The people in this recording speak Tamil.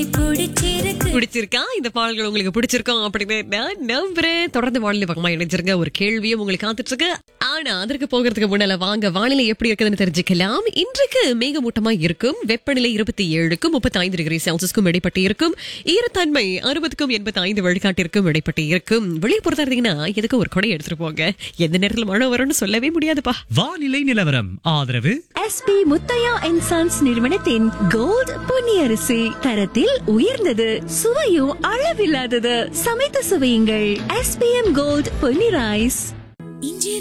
பிடிச்சிருக்கு பிடிச்சிருக்கா இந்த பாடல்கள் உங்களுக்கு பிடிச்சிருக்கோம் அப்படின்னு நான் நம்புறேன் தொடர்ந்து வானிலை பக்கமா இணைஞ்சிருங்க ஒரு கேள்வியும் உங்களுக்கு காத்துட்டு இருக்கு ஆனா அதற்கு போகிறதுக்கு முன்னால வாங்க வானிலை எப்படி இருக்குதுன்னு தெரிஞ்சுக்கலாம் இன்றைக்கு மேகமூட்டமா இருக்கும் வெப்பநிலை இருபத்தி ஏழுக்கும் முப்பத்தி ஐந்து டிகிரி செல்சியஸ்க்கும் இடைப்பட்டு இருக்கும் ஈரத்தன்மை அறுபதுக்கும் எண்பத்தி ஐந்து வழிகாட்டிற்கும் இடைப்பட்டு இருக்கும் வெளியே பொறுத்தா இருந்தீங்கன்னா எதுக்கு ஒரு கொடை எடுத்துட்டு போங்க எந்த நேரத்துல மழை வரும்னு சொல்லவே முடியாதுப்பா வானிலை நிலவரம் ஆதரவு எஸ்பி முத்தையா அண்ட் சன்ஸ் நிறுவனத்தின் கோல்ட் பொன்னியரிசி தரத்தில் உயர்ந்தது சுவையும் அளவில்லாதது சமைத்து சுவையுங்கள் எஸ்பிஎம் கோல்ட் பொன்னி ரைஸ் இஞ்சி